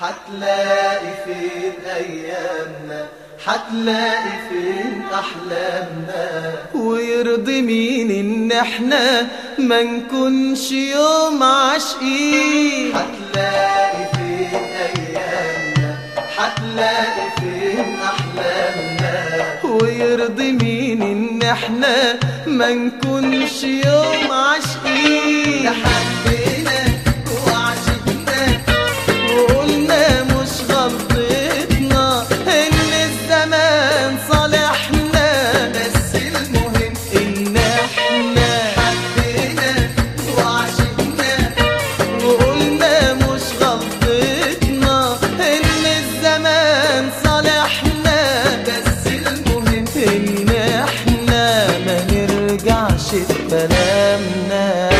حتلاقي فين أيامنا حتلاقي فين أحلامنا ويرضي مين ان احنا ما نكونش يوم عاشقين حتلاقي فين أيامنا حتلاقي فين أحلامنا ويرضي مين ان احنا ما نكونش يوم عاشقين حبينا وعشقنا وقلنا مش غلطتنا ان الزمان صالحنا بس المهم ان احنا حبينا وعشقنا وقلنا مش غلطتنا ان الزمان صالحنا بس المهم ان احنا ما نرجعش في كلامنا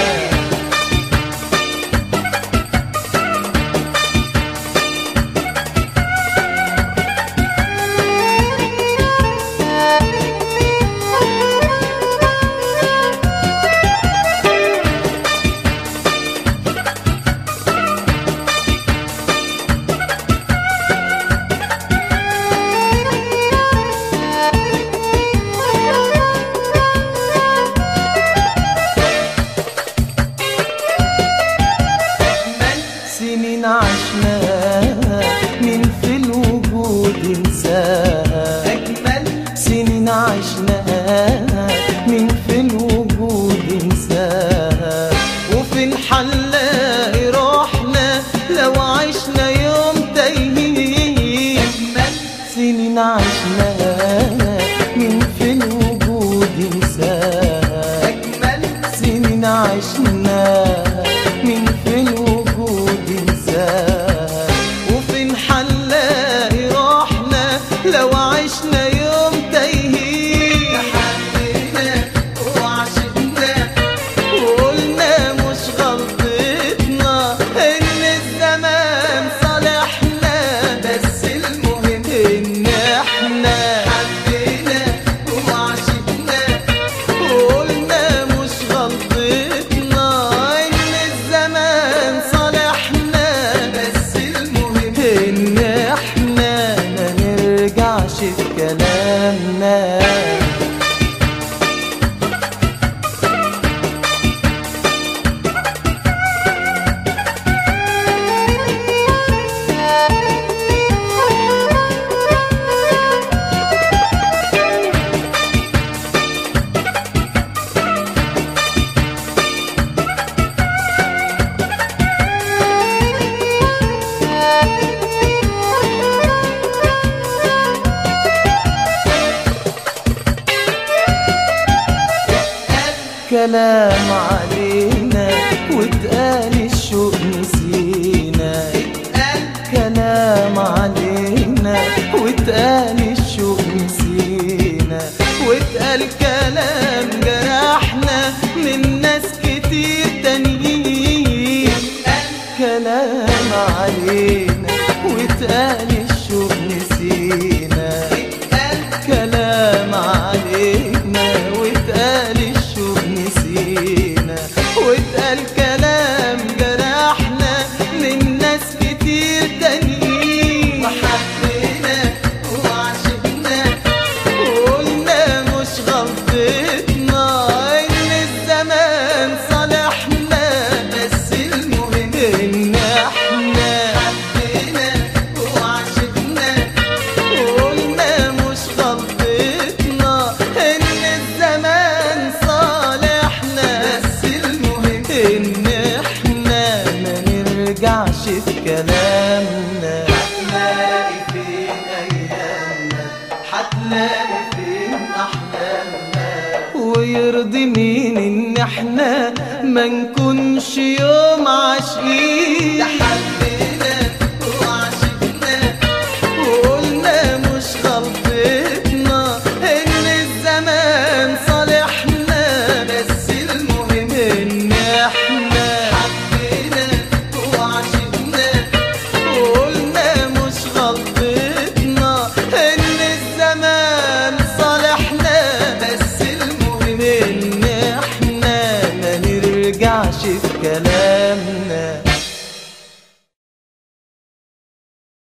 سنين عشناها من في الوجود انساها أجمل سنين عشناها من في الوجود انساها وفي الحلاقي روحنا لو عشنا يوم تايهين أجمل سنين عشناها من في الوجود انساها أجمل سنين عشناها من في الوجود انساها وفين حنلاقي روحنا لو عشنا يوم تايهين حبينا وعشقنا وقلنا مش غلطتنا ان الزمان صالحنا بس المهم ان احنا حبينا وعشقنا وقلنا مش غلطتنا ان الزمان صالحنا بس المهم ان احنا ما نرجعش في كلامنا كلام علينا واتقال الشوق نسينا قال كلام علينا واتقال الشوق نسينا واتقال كلام جرحنا من ناس كتير تانيين كلام علينا واتقال الشوق نسينا قال كلام علينا واتقال الشوق نسينا واتقال كلام جرحنا من ناس كتير تانيين وحبينا وعشقنا وقلنا مش غلطتنا ان الزمان صالحنا بس المهم ان احنا حبينا وعشقنا وقلنا مش غلطتنا ان الزمان صالحنا بس المهم ان احنا ما نرجعش في كلامنا حتلاقي فين أيامنا حتلاقي فين أحلامنا ويرضي مين ان احنا ما نكونش يوم عاشقين يا حبيبي